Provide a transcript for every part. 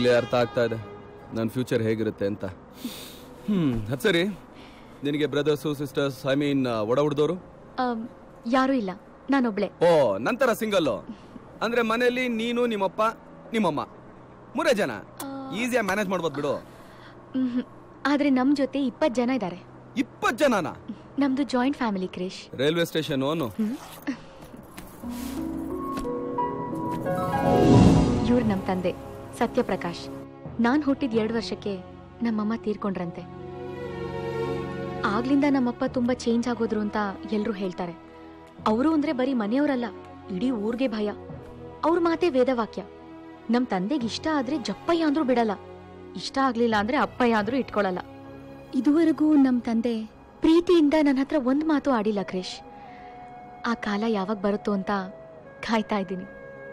ಈಗಲೇ ಅರ್ಥ ಆಗ್ತಾ ಇದೆ ನನ್ನ ಫ್ಯೂಚರ್ ಹೇಗಿರುತ್ತೆ ಅಂತ ಹ್ಮ್ ಅದು ಸರಿ ನಿನಗೆ ಬ್ರದರ್ಸು ಸಿಸ್ಟರ್ಸ್ ಐ ಮೀನ್ ಒಡ ಹುಡ್ದೋರು ಆಮ್, ಯಾರೂ ಇಲ್ಲ ನಾನೊಬ್ಳೆ ಓ ನಂತರ ಸಿಂಗಲ್ಲು ಅಂದ್ರೆ ಮನೆಯಲ್ಲಿ ನೀನು ನಿಮ್ಮಪ್ಪ ನಿಮ್ಮಮ್ಮ ಮೂರೇ ಜನ ಈಸಿಯಾಗಿ ಮ್ಯಾನೇಜ್ ಮಾಡ್ಬೋದು ಬಿಡು ಮ್ಹೂ. ಆದ್ರೆ ನಮ್ ಜೊತೆ ಇಪ್ಪತ್ ಜನ ಇದ್ದಾರೆ ಇಪ್ಪತ್ತು ಜನನ ನಮ್ದು ಜಾಯಿಂಟ್ ಫ್ಯಾಮಿಲಿ ಕ್ರಿಶ್ ರೈಲ್ವೆ ಸ್ಟೇಷನ್ ಅನು ಇವ್ರು ನಮ್ ತಂದೆ ಸತ್ಯಪ್ರಕಾಶ್ ನಾನ್ ಹುಟ್ಟಿದ ಎರಡು ವರ್ಷಕ್ಕೆ ನಮ್ಮಮ್ಮ ತೀರ್ಕೊಂಡ್ರಂತೆ ಆಗ್ಲಿಂದ ನಮ್ಮಪ್ಪ ತುಂಬಾ ಚೇಂಜ್ ಆಗೋದ್ರು ಅಂತ ಎಲ್ರೂ ಹೇಳ್ತಾರೆ ಅವರು ಅಂದ್ರೆ ಬರೀ ಮನೆಯವರಲ್ಲ ಇಡೀ ಊರ್ಗೆ ಭಯ ಅವ್ರ ಮಾತೆ ವೇದವಾಕ್ಯ ನಮ್ ತಂದೆಗೆ ಇಷ್ಟ ಆದ್ರೆ ಜಪ್ಪಯ್ಯ ಅಂದ್ರೂ ಬಿಡಲ್ಲ ಇಷ್ಟ ಆಗ್ಲಿಲ್ಲ ಅಂದ್ರೆ ಅಪ್ಪಯ್ಯ ಅಂದ್ರೂ ಇಟ್ಕೊಳಲ್ಲ ಇದುವರೆಗೂ ನಮ್ ತಂದೆ ಪ್ರೀತಿಯಿಂದ ನನ್ನ ಹತ್ರ ಒಂದ್ ಮಾತು ಆಡಿಲ್ಲ ಕ್ರಿಶ್ ಆ ಕಾಲ ಯಾವಾಗ ಬರುತ್ತೋ ಅಂತ ಕಾಯ್ತಾ ಇದ್ದೀನಿ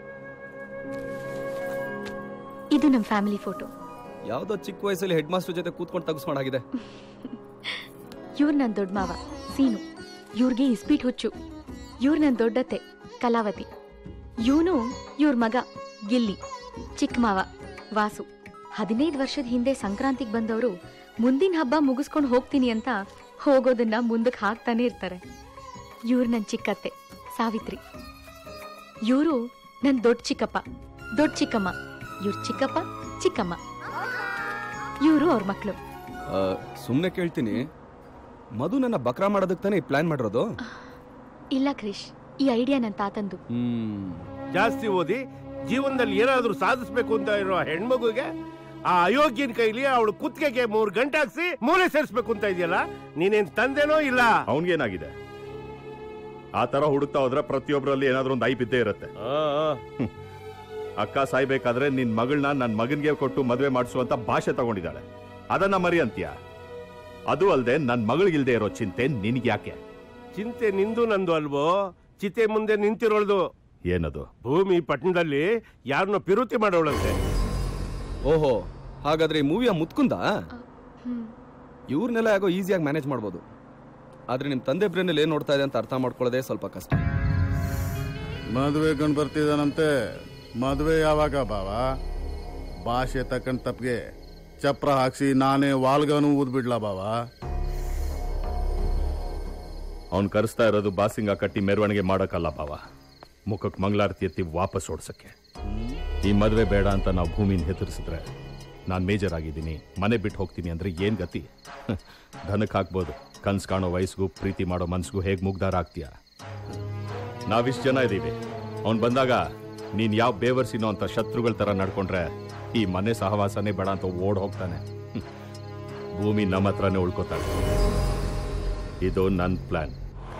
ಇದು ನಮ್ ಫ್ಯಾಮಿಲಿ ಫೋಟೋ ಯಾವ್ದೋ ಚಿಕ್ಕ ವಯಸ್ಸಲ್ಲಿ ಹೆಡ್ ಮಾಸ್ಟರ್ ಜೊತೆ ಕೂತ್ಕೊಂಡು ತೆಗೆಸ್ಕೊಂಡಾಗಿದೆ ಇವ್ರು ನನ್ ದೊಡ್ಡ ಮಾವ ಸೀನು ಇವ್ರಿಗೆ ಇಸ್ಪೀಟ್ ಹುಚ್ಚು ಇವ್ರು ನನ್ ದೊಡ್ಡತ್ತೆ ಕಲಾವತಿ ಇವನು ಇವ್ರ ಮಗ ಗಿಲ್ಲಿ ಚಿಕ್ಕ ಮಾವ ವಾಸು ಹದಿನೈದು ವರ್ಷದ ಹಿಂದೆ ಸಂಕ್ರಾಂತಿಗೆ ಬಂದವರು ಮುಂದಿನ ಹಬ್ಬ ಮುಗಿಸ್ಕೊಂಡು ಹೋಗ್ತೀನಿ ಅಂತ ಹೋಗೋದನ್ನ ಮುಂದಕ್ಕೆ ಹಾಕ್ತಾನೆ ಇರ್ತಾರೆ ಇವ್ರು ನನ್ ಚಿಕ್ಕತ್ತೆ ಸಾವಿತ್ರಿ ಇವರು ನನ್ ದೊಡ್ಡ ಚಿಕ್ಕಪ್ಪ ದೊಡ್ಡ ಚಿಕ್ಕಮ್ಮ ಇವ್ರ ಚಿಕ್ಕಪ್ಪ ಚಿಕ್ಕಮ್ಮ ಇವರು ಅವ್ರ ಮಕ್ಕಳು ಸುಮ್ಮನೆ ಕೇಳ್ತೀನಿ ಮಧು ನನ್ನ ಬಕ್ರಾ ಮಾಡೋದಕ್ಕೆ ತಾನೇ ಪ್ಲಾನ್ ಮಾಡಿರೋದು ಇಲ್ಲ ಕ್ರಿಶ್ ಈ ಐಡಿಯಾ ನನ್ನ ತಾತಂದು ಹ್ಮ್ ಜಾಸ್ತಿ ಓದಿ ಜೀವನದಲ್ಲಿ ಏನಾದ್ರೂ ಸಾಧಿಸ್ಬೇಕು ಅಂತ ಇರೋ ಹೆಣ್ಮಗುಗೆ ಆ ಅಯೋಗ್ಯನ ಕೈಲಿ ಅವಳು ಕುತ್ತಿಗೆಗೆ ಮೂರ್ ಗಂಟೆ ಹಾಕ್ಸಿ ಮೂಲೆ ಸೇರಿಸ್ಬೇಕು ಅಂತ ಇದೆಯಲ್ಲ ನೀನೇನ್ ತಂದೆನೋ ಇಲ್ಲ ಅವನ್ಗೇನಾಗಿದೆ ಆ ತರ ಹುಡುಕ್ತಾ ಹೋದ್ರೆ ಪ್ರತಿಯೊಬ್ಬರಲ್ಲಿ ಏನಾದ್ರೂ ಒಂದು ಐಪ್ ಇದ್ದೇ ಇರುತ್ತೆ ಆ, ಆ. ಅಕ್ಕ ಸಾಯ್ಬೇಕಾದ್ರೆ ನಿನ್ ಮಗಳನ್ನ ನನ್ ಮಗನ್ಗೆ ಕೊಟ್ಟು ಮದುವೆ ಮಾಡಿಸುವಂತ ಭಾಷೆ ತಗೊಂಡಿದ್ದಾಳೆ ಅದನ್ನ ಮರಿ ಅಂತ್ಯ ಅದು ಅಲ್ಲದೆ ನನ್ ಮಗಳಿಗಿಲ್ದೇ ಇರೋ ಚಿಂತೆ ನಿನ್ಗೆ ಯಾಕೆ ಚಿಂತೆ ನಿಂದು ನಂದು ಅಲ್ವೋ ಚಿತೆ ಮುಂದೆ ನಿಂತಿರೋಳ್ದು ಏನದು ಭೂಮಿ ಪಟ್ಟಣದಲ್ಲಿ ಯಾರನ್ನೋ ಪಿರುತಿ ಮಾಡೋಳಂತೆ ಓಹೋ ಹಾಗಾದ್ರೆ ಈ ಮೂವಿಯ ಮುತ್ಕುಂದ ಹ್ಮ್ ಇವ್ರನ್ನೆಲ್ಲ ಯಾಗೋ ಈಸಿಯಾಗಿ ಮ್ಯಾನೇಜ್ ಮಾಡ್ಬೋದು ಆದ್ರೆ ನಿಮ್ ತಂದೆ ಬ್ರೇನಲ್ಲಿ ಏನ್ ನೋಡ್ತಾ ಇದೆ ಅಂತ ಅರ್ಥ ಮಾಡ್ಕೊಳ್ಳೋದೇ ಸ್ವಲ್ಪ ಕಷ್ಟ ಮದುವೆ ಕಂಡು ಬರ್ತಿದ್ದಾನಂತೆ ಮದುವೆ ಯಾವಾಗ ಬಾವ ಭಾಷೆ ತಕ್ಕಂಡ್ ತಪ್ಪಿಗೆ ಚಪ್ರ ಹಾಕ್ಸಿ ನಾನೇ ವಾಲ್ಗನು ಊದ್ಬಿಡ್ಲಾ ಬಾವ ಅವ್ನ್ ಕರೆಸ್ತಾ ಇರೋದು ಬಾಸಿಂಗ ಕಟ್ಟಿ ಮೆರವಣಿಗೆ ಮಾಡಕ್ಕಲ್ಲ ಬಾವ ಮುಖಕ್ ಮಂಗಳಾರತಿ ಎತ್ತಿ ವಾಪಸ್ ಓಡ್ಸಕ್ಕೆ ಈ ಮದುವೆ ಬೇಡ ಅಂತ ನಾವು ಭೂಮಿನ ಹೆದರ್ಸಿದ್ರೆ ನಾನ್ ಮೇಜರ್ ಆಗಿದ್ದೀನಿ ಮನೆ ಬಿಟ್ಟು ಹೋಗ್ತೀನಿ ಅಂದ್ರೆ ಏನ್ ಗತಿ ಧನಕ್ಕೆ ಹಾಕ್ಬೋದು ಕನ್ಸ್ ಕಾಣೋ ವಯಸ್ಸಿಗೂ ಪ್ರೀತಿ ಮಾಡೋ ಮನ್ಸಿಗೂ ಹೇಗ್ ಮುಗ್ದಾರ ಆಗ್ತೀಯ ನಾವಿಷ್ಟು ಜನ ಇದ್ದೀವಿ ಅವ್ನ್ ಬಂದಾಗ ನೀನ್ ಯಾವ ಬೇವರ್ಸಿನೋ ಅಂತ ಶತ್ರುಗಳ ತರ ನಡ್ಕೊಂಡ್ರೆ ಈ ಮನೆ ಸಹವಾಸನೇ ಬೇಡ ಅಂತ ಓಡ್ ಹೋಗ್ತಾನೆ ಭೂಮಿ ನಮ್ಮ ಹತ್ರನೇ ಉಳ್ಕೋತಾಳೆ ಇದು ನನ್ನ ಪ್ಲಾನ್